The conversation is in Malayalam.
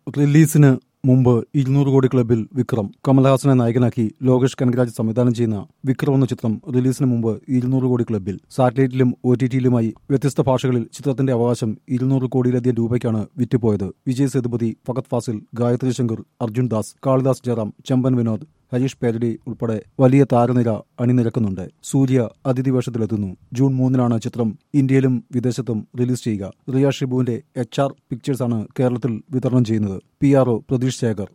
റിലീസിന് മുമ്പ് ഇരുന്നൂറ് കോടി ക്ലബിൽ വിക്രം കമൽഹാസനെ നായകനാക്കി ലോകേഷ് കനകരാജ് സംവിധാനം ചെയ്യുന്ന വിക്രം എന്ന ചിത്രം റിലീസിന് മുമ്പ് ഇരുന്നൂറ് കോടി ക്ലബിൽ സാറ്റലൈറ്റിലും ഒ ടി ടിയിലുമായി വ്യത്യസ്ത ഭാഷകളിൽ ചിത്രത്തിന്റെ അവകാശം ഇരുന്നൂറ് കോടിയിലധികം രൂപയ്ക്കാണ് വിറ്റുപോയത് വിജയ് സേതുപതി ഫഗത് ഫാസിൽ ഗായത്രി ശങ്കർ അർജുൻ ദാസ് കാളിദാസ് ജയറാം ചമ്പൻ വിനോദ് ഹരീഷ് പേരടി ഉൾപ്പെടെ വലിയ താരനിര അണിനിരക്കുന്നുണ്ട് സൂര്യ അതിഥി വേഷത്തിലെത്തുന്നു ജൂൺ മൂന്നിനാണ് ചിത്രം ഇന്ത്യയിലും വിദേശത്തും റിലീസ് ചെയ്യുക റിയ ഷിബുവിന്റെ എച്ച് ആർ പിക്ചേഴ്സാണ് കേരളത്തിൽ വിതരണം ചെയ്യുന്നത് P R O Pratheesh Shekhar